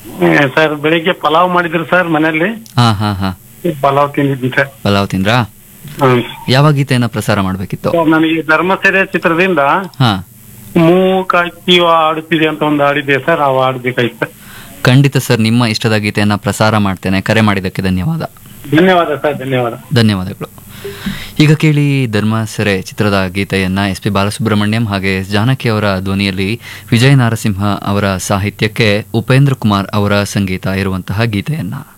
Sir ಬೆಳಿಗ್ಗೆ ಪಲಾವ್ ಮಾಡಿದ್ರು sir ಮನೆಯಲ್ಲಿ ಹಾ ಹಾ ಹಾ ಪಲಾವ್ ತಿಂದಿದ್ದೀನಿ ಸರ್ ಪಲಾವ್ ತಿಂದ್ರಾ ಹ್ಮ್. ಯಾವ ಗೀತೆಯನ್ನ ಪ್ರಸಾರ ಮಾಡಬೇಕಿತ್ತು ಸರ್, ನನಗೆ ಧರ್ಮಸೆರೆ ಚಿತ್ರದಿಂದ ಹಾ ಮೂಕಾಕಿ ಆಡುತ್ತಿದೆ ಅಂತ ಒಂದು ಹಾಡಿದೆ ಸರ್ ಅವು ಆಡ್ಬೇಕಾಯ್ತು ಸರ್ ಖಂಡಿತ ಸರ್ ನಿಮ್ಮ ಇಷ್ಟದ ಗೀತೆಯನ್ನ ಪ್ರಸಾರ ಮಾಡ್ತೇನೆ ಕರೆ ಮಾಡಿದ್ದಕ್ಕೆ ಧನ್ಯವಾದ ಧನ್ಯವಾದ ಸರ್ ಧನ್ಯವಾದ ಧನ್ಯವಾದಗಳು ಈಗ ಕೇಳಿ ಧರ್ಮಸೆರೆ ಚಿತ್ರದ ಗೀತೆಯನ್ನ ಎಸ್ ಪಿ ಬಾಲಸುಬ್ರಹ್ಮಣ್ಯಂ ಹಾಗೆ ಎಸ್ ಜಾನಕಿ ಅವರ ಧ್ವನಿಯಲ್ಲಿ ವಿಜಯ ನಾರಸಿಂಹ ಅವರ ಸಾಹಿತ್ಯಕ್ಕೆ ಉಪೇಂದ್ರ ಕುಮಾರ್ ಅವರ ಸಂಗೀತ ಇರುವಂತಹ ಗೀತೆಯನ್ನ